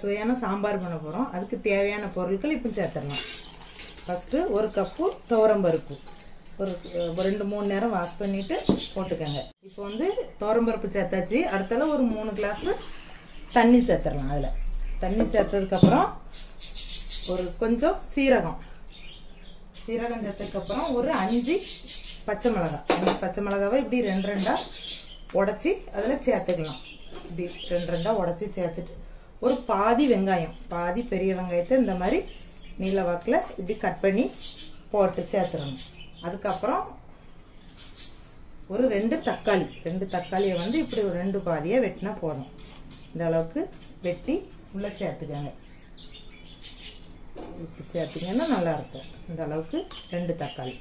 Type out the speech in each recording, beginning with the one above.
சுவையான சாம்பார் பண்ண போகிறோம் அதுக்கு தேவையான பொருட்கள் இப்போ சேர்த்துடலாம் ஃபஸ்ட்டு ஒரு கப்பு துவரம்பருப்பு ஒரு ஒரு ரெண்டு மூணு நேரம் வாஷ் பண்ணிட்டு போட்டுக்கோங்க இப்போ வந்து துவரம்பருப்பு சேர்த்தாச்சு அடுத்தால ஒரு மூணு கிளாஸ் தண்ணி சேர்த்துடலாம் அதில் தண்ணி சேர்த்ததுக்கப்புறம் ஒரு கொஞ்சம் சீரகம் சீரகம் சேர்த்ததுக்கப்புறம் ஒரு அஞ்சு பச்சை மிளகாய் அஞ்சு பச்சை மிளகாவை இப்படி ரெண்டு ரெண்டாக உடச்சி அதில் சேர்த்துக்கலாம் இப்படி ரெண்டு ரெண்டாக உடச்சி சேர்த்துட்டு ஒரு பாதி வெங்காயம் பாதி பெரிய வெங்காயத்தை இந்த மாதிரி நீல வாக்கில் இப்படி கட் பண்ணி போட்டு சேர்த்துடணும் அதுக்கப்புறம் ஒரு ரெண்டு தக்காளி ரெண்டு தக்காளியை வந்து இப்படி ஒரு ரெண்டு பாதியாக வெட்டினா போதும் இந்த அளவுக்கு வெட்டி உள்ளே சேர்த்துக்கோங்க இப்படி சேர்த்திங்கன்னா நல்லாயிருக்கும் இந்த அளவுக்கு ரெண்டு தக்காளி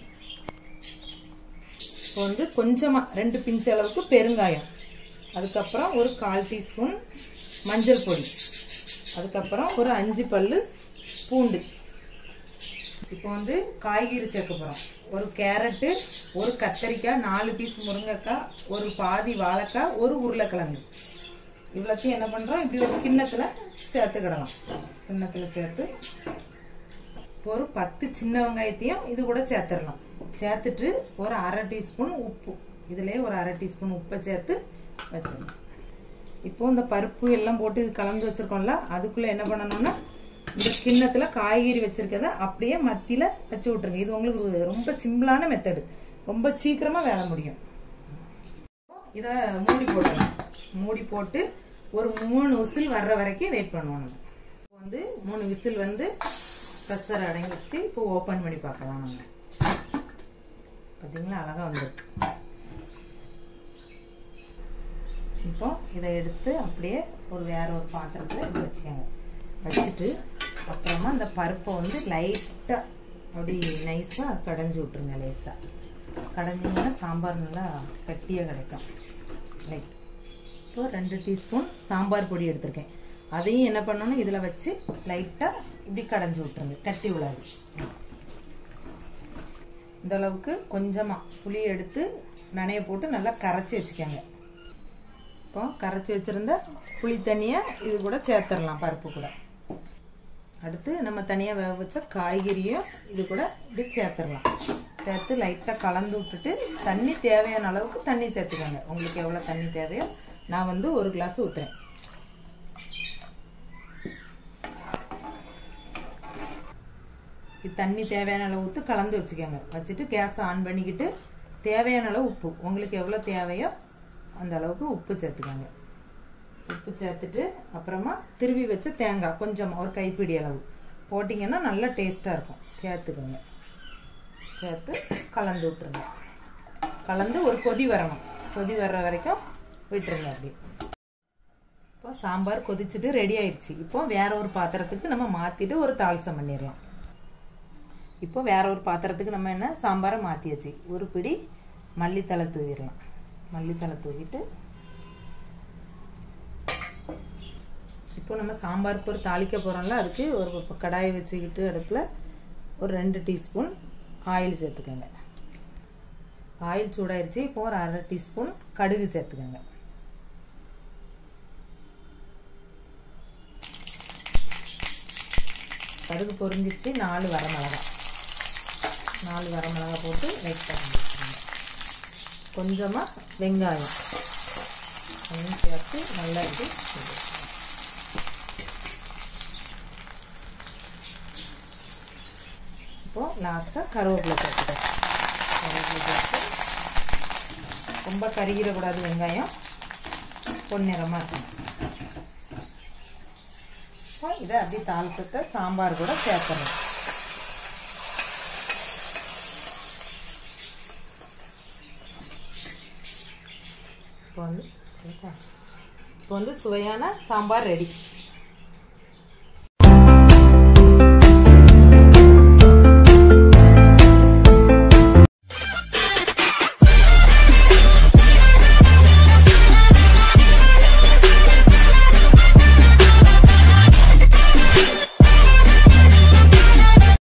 இப்போ வந்து கொஞ்சமாக ரெண்டு பிஞ்சு அளவுக்கு பெருங்காயம் அதுக்கப்புறம் ஒரு கால் டீஸ்பூன் மஞ்சள் பொடி அதுக்கப்புறம் ஒரு அஞ்சு பல்லு பூண்டு இப்போ வந்து காய்கறி சேர்க்க போகிறோம் ஒரு கேரட்டு ஒரு கத்தரிக்காய் நாலு பீஸ் முருங்கைக்காய் ஒரு பாதி வாழைக்காய் ஒரு உருளைக்கிழங்கு இவ்வளோத்தையும் என்ன பண்ணுறோம் இப்படி ஒரு கிண்ணத்தில் சேர்த்துக்கிடலாம் கிண்ணத்தில் சேர்த்து இப்போ ஒரு பத்து சின்ன வெங்காயத்தையும் இது கூட சேர்த்துடலாம் சேர்த்துட்டு ஒரு அரை டீஸ்பூன் உப்பு இதுலேயே ஒரு அரை டீஸ்பூன் உப்பை சேர்த்து வச்சிடலாம் இப்போ இந்த பருப்பு எல்லாம் போட்டு இது கலந்து வச்சுருக்கோம்ல அதுக்குள்ளே என்ன பண்ணணும்னா இந்த கிண்ணத்தில் காய்கறி வச்சுருக்கத அப்படியே மத்தியில் வச்சு விட்ருங்க இது உங்களுக்கு ரொம்ப சிம்பிளான மெத்தடு ரொம்ப சீக்கிரமாக வேலை முடியும் இதை மூடி போடலாம் மூடி போட்டு ஒரு மூணு விசில் வர்ற வரைக்கும் வெயிட் பண்ணுவோம் நம்ம இப்போ வந்து மூணு விசில் வந்து ப்ரெஷர் அடங்கிட்டு இப்போ ஓப்பன் பண்ணி பார்க்கலாம் நம்ம பார்த்தீங்களா அழகாக வந்துருக்கு இப்போ இதை எடுத்து அப்படியே ஒரு வேற ஒரு பாத்திரத்தில் இப்படி வச்சுக்கோங்க வச்சுட்டு அப்புறமா இந்த பருப்பை வந்து லைட்டாக அப்படி நைஸாக கடைஞ்சி விட்ருங்க லேசாக கடைஞ்சிங்கன்னா சாம்பார் நல்லா கட்டியாக கிடைக்கும் லைட் இப்போ ரெண்டு டீஸ்பூன் சாம்பார் பொடி எடுத்திருக்கேன் அதையும் என்ன பண்ணணும் இதில் வச்சு லைட்டாக இப்படி கடைஞ்சி விட்ருங்க கட்டி விடாது இந்த அளவுக்கு கொஞ்சமாக புளி எடுத்து நனைய போட்டு நல்லா கரைச்சி வச்சுக்கோங்க இப்போ கரைச்சி வச்சுருந்த புளி தண்ணியை இது கூட சேர்த்துடலாம் பருப்பு கூட அடுத்து நம்ம தனியாக வேக வச்ச காய்கறியும் இது கூட இப்படி சேர்த்துடலாம் சேர்த்து லைட்டாக கலந்து விட்டுட்டு தண்ணி தேவையான அளவுக்கு தண்ணி சேர்த்துக்கோங்க உங்களுக்கு எவ்வளோ தண்ணி தேவையோ நான் வந்து ஒரு கிளாஸ் ஊற்றுறேன் தண்ணி தேவையான அளவு ஊற்று கலந்து வச்சுக்கோங்க வச்சுட்டு கேஸை ஆன் பண்ணிக்கிட்டு தேவையான அளவு உப்பு உங்களுக்கு எவ்வளோ தேவையோ அந்த அளவுக்கு உப்பு சேர்த்துக்கோங்க உப்பு சேர்த்துட்டு அப்புறமா திருவி வச்ச தேங்காய் கொஞ்சம் ஒரு கைப்பிடி அளவு போட்டிங்கன்னா நல்லா டேஸ்ட்டாக இருக்கும் சேர்த்துக்கோங்க சேர்த்து கலந்து விட்டுருங்க கலந்து ஒரு கொதி வரணும் கொதி வர்ற வரைக்கும் விட்டுருங்க அப்படி இப்போ சாம்பார் கொதிச்சுட்டு ரெடி ஆயிடுச்சு இப்போ வேற ஒரு பாத்திரத்துக்கு நம்ம மாற்றிட்டு ஒரு தாளிசம் பண்ணிடலாம் இப்போ வேற ஒரு பாத்திரத்துக்கு நம்ம என்ன சாம்பாரை மாற்றியாச்சு ஒரு பிடி மல்லித்தலை தூவிடலாம் மல்லித்தலை தூவிட்டு இப்போ நம்ம சாம்பாருக்கு ஒரு தாளிக்க போகிறோம்ல அதுக்கு ஒரு கடாயை வச்சுக்கிட்டு அடுப்பில் ஒரு ரெண்டு டீஸ்பூன் ஆயில் சேர்த்துக்கோங்க ஆயில் சூடாயிருச்சு இப்போ ஒரு அரை டீஸ்பூன் கடுகு சேர்த்துக்கோங்க கடுகு பொரிஞ்சிச்சு நாலு வரமிளகா நாலு வரமிளகா போட்டு லைட் பண்ணி வச்சுருங்க கொஞ்சமாக வெங்காயம் அதையும் சேர்த்து நல்லா இது இப்போது லாஸ்ட்டாக கருவேப்பிலை சேர்த்துட்டேன் கருவேப்பிலை சேர்த்து ரொம்ப கருகிடக்கூடாது வெங்காயம் பொன்னிறமாக இருக்கணும் இப்போ இதை அப்படியே தாளிச்சத்தை சாம்பார் கூட சேர்க்கணும் இப்போ வந்து இப்போ வந்து சுவையான சாம்பார் ரெடி